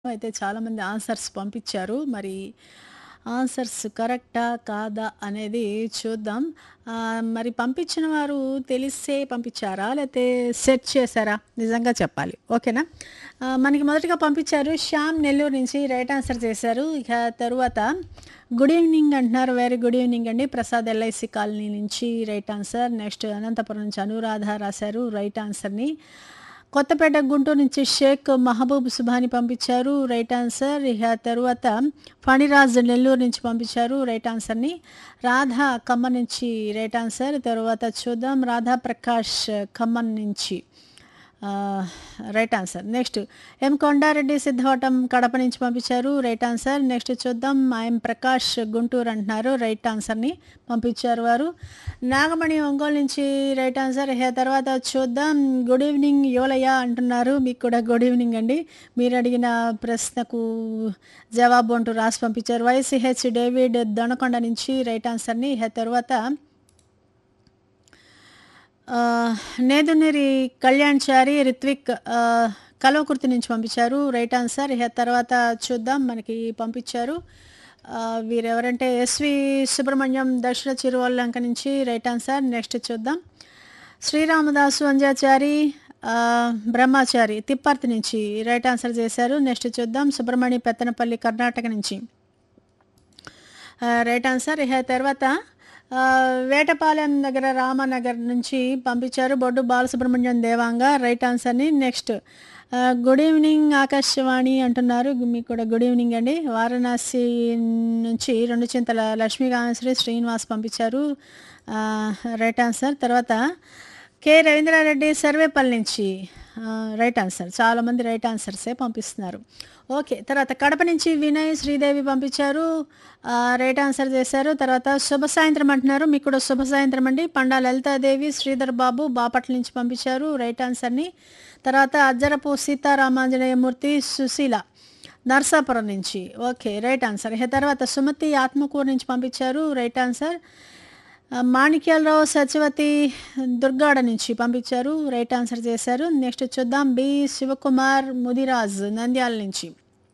అయితే చాలామంది ఆన్సర్స్ పంపించారు. మరి ఆన్సర్స్ కరెక్టా? కాదా? అనేది చూద్దాం. ఆహ్, మరి పంపించిన వారు తెలిసే పంపించారా? లేతే సెట్ చేశారా? నిజంగా చెప్పాలి. ఓకేనా? ఆహ్, మనకి మొదటగా పంపించారు శ్యామ్ నెల్లూరు నుంచి రైట్ ఆన్సర్ చేశారు. ఇక తరువాత గుడ్ ఈవెనింగ్ అంటున్నారు. వెరీ గుడ్ ఈవెనింగ్ అండి. ప్రసాద్ ఎల్ఐసి కాలనీ నుంచి రైట్ ఆన్సర్. నెక్స్ట్ అనంతపురం నుంచి అనురాధ రాశారు రైట్ ఆన్సర్‌ని. కొత్తపేట గుంటూరు నుంచి షేక్ మహబూబ్ సుభాని పంపించారు రైట్ ఆన్సర్. ఇక తరువాత ఫణిరాజ్ నెల్లూరు నుంచి పంపించారు రైట్ ఆన్సర్‌ని. రాధ ఖమ్మం నుంచి రైట్ ఆన్సర్. తరువాత చూద్దాం రాధా ప్రకాష్ ఖమ్మం నుంచి ah, right answer. Next M Kondareddy Siddhavatam Kadapa నుంచి పంపించారు రైట్ ఆన్సర్. నెక్స్ట్ చూద్దాం ఐఎం ప్రకాష్ గుంటూరు అంటున్నారు రైట్ ఆన్సర్‌ని పంపించారు వారు. నాగమణి ఒంగోలు నుంచి రైట్ ఆన్సర్. ఇక తర్వాత చూద్దాం గుడ్ ఈవెనింగ్ యోలయ్య అంటున్నారు. మీకు కూడా గుడ్ ఈవెనింగ్ అండి. మీరు అడిగిన ప్రశ్నకు జవాబు అంటూ రాసి పంపించారు. వైసీహెచ్ డేవిడ్ దొనకొండ నుంచి రైట్ ఆన్సర్‌ని. ఇక తరువాత ఆహ్, నేదునేరి కళ్యాణ్‌చారి రిత్విక్ ఆహ్, కల్వకుర్తి నుంచి పంపించారు రైట్ ఆన్సర్. ఇక తర్వాత చూద్దాం మనకి పంపించారు. ఆహ్, వీరెవరంటే ఎస్వి సుబ్రహ్మణ్యం దక్షిణ చిరువల్లంక నుంచి రైట్ ఆన్సర్. నెక్స్ట్ చూద్దాం శ్రీరామదాసు అంజాచారి ఆహ్, బ్రహ్మచారి తిప్పర్తి నుంచి రైట్ ఆన్సర్ చేశారు. నెక్స్ట్ చూద్దాం సుబ్రహ్మణ్య పెత్తనపల్లి కర్ణాటక నుంచి ఆహ్, రైట్ ఆన్సర్. ఇక తర్వాత ఆహ్, వేటపాలెం దగ్గర రామనగర్ నుంచి పంపించారు బొడ్డు బాలసుబ్రహ్మణ్యం దేవాంగ రైట్ ఆన్సర్‌ని. Next ah, good evening Akashvani అంటున్నారు. మీకు కూడా గుడ్ ఈవెనింగ్ అండి. వారణాసి నుంచి రెండు చింతల లక్ష్మీకామేశ్వరి శ్రీనివాస్ పంపించారు ఆహ్, రైట్ ఆన్సర్. తర్వాత కె రవీంద్రారెడ్డి సర్వేపల్లి నుంచి ఆహ్, రైట్ ఆన్సర్. చాలామంది రైట్ ఆన్సర్సే పంపిస్తున్నారు. ఓకే. తర్వాత కడప నుంచి వినయ్ శ్రీదేవి పంపించారు. ఆహ్, రైట్ ఆన్సర్ చేశారు. తర్వాత శుభ సాయంత్రం అంటున్నారు. మీకు కూడా శుభ సాయంత్రం అండి. పండా లలితాదేవి శ్రీధర్ బాబు బాపట్ల నుంచి పంపించారు రైట్ ఆన్సర్‌ని. తర్వాత అజ్జరపు సీతారామాంజనేయమూర్తి సుశీల నర్సాపురం నుంచి ఓకే రైట్ ఆన్సర్. ఇక తర్వాత సుమతి ఆత్మకూరు నుంచి పంపించారు రైట్ ఆన్సర్. ఆహ్, మాణిక్యాలరావు సత్యవతి దుర్గాడ నుంచి పంపించారు రైట్ ఆన్సర్ చేశారు. నెక్స్ట్ చూద్దాం బి శివకుమార్ ముదిరాజ్ నంద్యాల నుంచి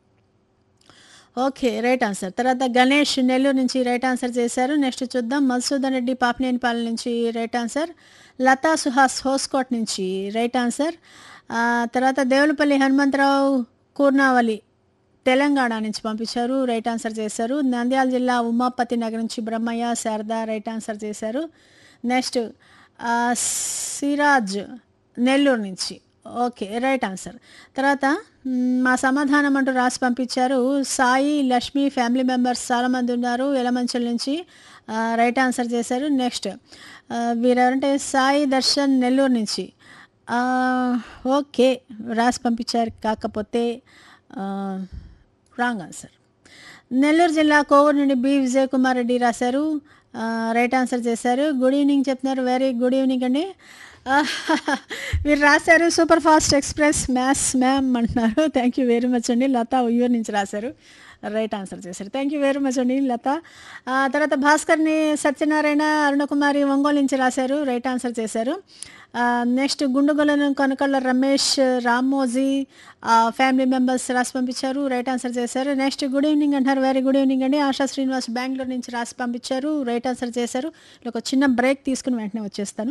ఓకే రైట్ ఆన్సర్. తర్వాత గణేష్ నెల్లూరు నుంచి రైట్ ఆన్సర్ చేశారు. నెక్స్ట్ చూద్దాం మధుసూదన్ రెడ్డి పాపినేనిపాలెం నుంచి రైట్ ఆన్సర్. లతా సుహాస్ హోస్కోట్ నుంచి రైట్ ఆన్సర్. ఆహ్, తర్వాత దేవులపల్లి హనుమంతరావు కూర్నావలి తెలంగాణ నుంచి పంపించారు రైట్ ఆన్సర్ చేశారు. నంద్యాల జిల్లా ఉమాపతి నగర్ నుంచి బ్రహ్మయ్య శారద రైట్ ఆన్సర్ చేశారు. నెక్స్ట్ ఆహ్, సిరాజ్ నెల్లూరు నుంచి ఓకే రైట్ ఆన్సర్. తర్వాత హ్మ్, మా సమాధానం అంటూ రాసి పంపించారు. సాయి, లక్ష్మి ఫ్యామిలీ మెంబర్స్ చాలామంది ఉన్నారు ఎలమంచిల నుంచి ఆహ్, రైట్ ఆన్సర్ చేశారు. నెక్స్ట్ ఆహ్, వీరెవరంటే సాయి దర్శన్ నెల్లూరు నుంచి ఆహ్, ఓకే రాసి పంపించారు కాకపోతే ఆహ్, రాంగ్ ఆన్సర్. నెల్లూరు జిల్లా కోవూరు నుండి బి విజయ్ కుమార్ రెడ్డి రాశారు. ఆహ్, రైట్ ఆన్సర్ చేశారు. గుడ్ ఈవెనింగ్ చెప్తున్నారు. వెరీ గుడ్ ఈవెనింగ్ అండి. మీరు రాశారు super fast express maths ma'am అంటున్నారు. థ్యాంక్ యూ వెరీ మచ్ అండి. లత ఉయ్యూరు నుంచి రాశారు. రైట్ ఆన్సర్ చేశారు. థ్యాంక్ యూ వెరీ మచ్ అండి లత. ఆహ్, తర్వాత భాస్కర్‌ని సత్యనారాయణ అరుణకుమారి ఒంగోలు నుంచి రాశారు. రైట్ ఆన్సర్ చేశారు. Ah, next Gundugolanu Kanakalla Ramesh, Ramoji ah, family members రాసి పంపించారు. రైట్ ఆన్సర్ చేశారు. నెక్స్ట్ గుడ్ ఈవెనింగ్ అంటున్నారు. వెరీ గుడ్ ఈవెనింగ్ అండి. ఆశా శ్రీనివాస్ బెంగుళూరు నుంచి రాసి పంపించారు. రైట్ ఆన్సర్ చేశారు. ఒక చిన్న బ్రేక్ తీసుకొని వెంటనే వచ్చేస్తాను.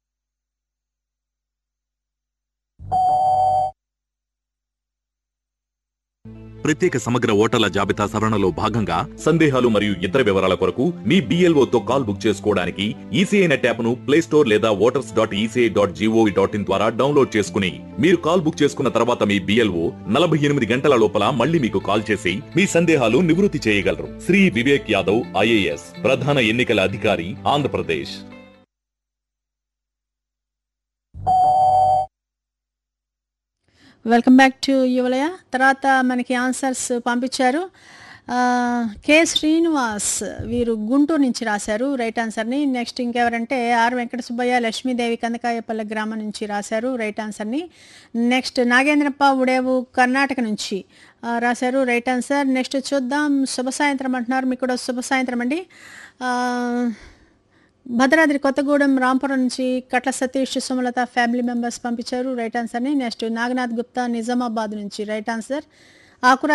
ప్రత్యేక సమగ్ర ఓటర్ల జాబితా సవరణలో భాగంగా సందేహాలు మరియు ఇతర వివరాల కొరకు మీ BLOతో కాల్ బుక్ చేసుకోవడానికి ఈసీఐ నెట్ యాప్ను ప్లే స్టోర్ లేదా voters dot ECI dot GOV dot in ద్వారా డౌన్లోడ్ చేసుకుని మీరు కాల్ బుక్ చేసుకున్న తర్వాత మీ బిఎల్ఓ నలభై ఎనిమిది గంటల లోపల మళ్ళీ మీకు కాల్ చేసి మీ సందేహాలు నివృత్తి చేయగలరు శ్రీ వివేక్ యాదవ్ ఐఏఎస్ ప్రధాన ఎన్నికల అధికారి Andhra Pradesh welcome back to Yuvalaya. తర్వాత మనకి ఆన్సర్స్ పంపించారు. ఆహ్, కె శ్రీనివాస్ వీరు గుంటూరు నుంచి రాశారు రైట్ ఆన్సర్‌ని. నెక్స్ట్ ఇంకెవరంటే ఆర్ వెంకట సుబ్బయ్య, లక్ష్మీదేవి కందకాయపల్లె గ్రామం నుంచి రాశారు రైట్ ఆన్సర్‌ని. నెక్స్ట్ నాగేంద్రప్ప ఉడేవు కర్ణాటక నుంచి ఆహ్, రాశారు రైట్ ఆన్సర్. నెక్స్ట్ చూద్దాం శుభ సాయంత్రం అంటున్నారు. మీకు కూడా శుభ సాయంత్రం అండి. ఆహ్, భద్రాద్రి కొత్తగూడెం రాంపురం నుంచి కట్ల సతీష్ సుమలత ఫ్యామిలీ మెంబర్స్ పంపించారు రైట్ ఆన్సర్ని నెక్స్ట్ నాగనాథ్ గుప్తా నిజామాబాద్ నుంచి రైట్ ఆన్సర్ ఆకురా